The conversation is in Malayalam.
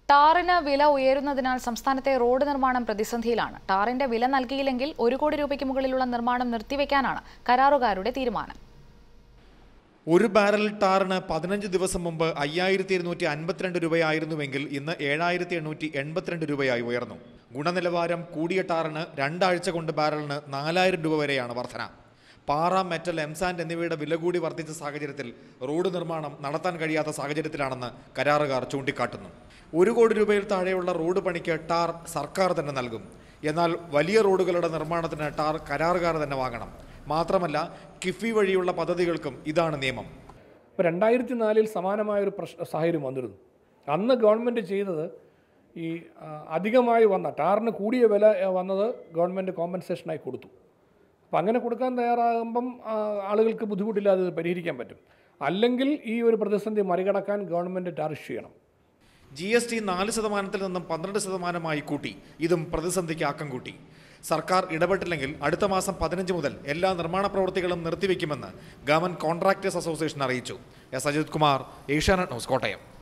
ടാറിന് വില ഉയരുന്നതിനാൽ സംസ്ഥാനത്തെ റോഡ് നിർമ്മാണം പ്രതിസന്ധിയിലാണ് ടാറിന്റെ വില നൽകിയില്ലെങ്കിൽ ഒരു കോടി രൂപയ്ക്ക് മുകളിലുള്ള നിർമ്മാണം നിർത്തിവെക്കാനാണ് കരാറുകാരുടെ തീരുമാനം ഒരു ബാരൽ ടാറിന് പതിനഞ്ച് ദിവസം മുമ്പ് അയ്യായിരത്തി ഇരുന്നൂറ്റി അൻപത്തിരണ്ട് രൂപയായിരുന്നുവെങ്കിൽ ഇന്ന് ഏഴായിരത്തി എണ്ണൂറ്റി എൺപത്തിരണ്ട് രൂപയായി ഉയർന്നു ഗുണനിലവാരം കൂടിയ ടാറിന് രണ്ടാഴ്ച കൊണ്ട് ബാരലിന് നാലായിരം രൂപ വരെയാണ് വർധന പാറ മെറ്റൽ എംസാൻഡ് എന്നിവയുടെ വില കൂടി വർദ്ധിച്ച സാഹചര്യത്തിൽ റോഡ് നിർമ്മാണം നടത്താൻ കഴിയാത്ത സാഹചര്യത്തിലാണെന്ന് കരാറുകാർ ചൂണ്ടിക്കാട്ടുന്നു ഒരു കോടി രൂപയിൽ താഴെയുള്ള റോഡ് പണിക്ക് ടാർ സർക്കാർ തന്നെ നൽകും എന്നാൽ വലിയ റോഡുകളുടെ നിർമ്മാണത്തിന് ടാർ കരാറുകാർ തന്നെ വാങ്ങണം മാത്രമല്ല കിഫി വഴിയുള്ള പദ്ധതികൾക്കും ഇതാണ് നിയമം ഇപ്പോൾ രണ്ടായിരത്തി നാലിൽ സമാനമായൊരു പ്രശ്ന സാഹചര്യം വന്നിരുന്നു അന്ന് ഗവൺമെൻറ് ചെയ്തത് ഈ ആ, അധികമായി വന്ന ടാറിന് കൂടിയ വില ആ, വന്നത് ഗവൺമെൻറ് കോമ്പൻസേഷനായി കൊടുത്തു അപ്പം അങ്ങനെ കൊടുക്കാൻ തയ്യാറാകുമ്പം ആ, ആളുകൾക്ക് ബുദ്ധിമുട്ടില്ലാതെ ഇത് പരിഹരിക്കാൻ പറ്റും അല്ലെങ്കിൽ ഈ ഒരു പ്രതിസന്ധി മറികടക്കാൻ ഗവൺമെൻറ് ടാർ ഇഷ്യൂ ചെയ്യണം ജി എസ് ടി നാല് ശതമാനത്തിൽ നിന്നും പന്ത്രണ്ട് ശതമാനമായി കൂട്ടി ഇതും പ്രതിസന്ധിക്ക് ആക്കം കൂട്ടി സർക്കാർ ഇടപെട്ടില്ലെങ്കിൽ അടുത്ത മാസം പതിനഞ്ച് മുതൽ എല്ലാ നിർമ്മാണ പ്രവൃത്തികളും നിർത്തിവെക്കുമെന്ന് ഗവൺമെന്റ് കോൺട്രാക്ടേഴ്സ് അസോസിയേഷൻ അറിയിച്ചു എസ് അജിത് കുമാർ ഏഷ്യാനെറ്റ് ന്യൂസ് കോട്ടയം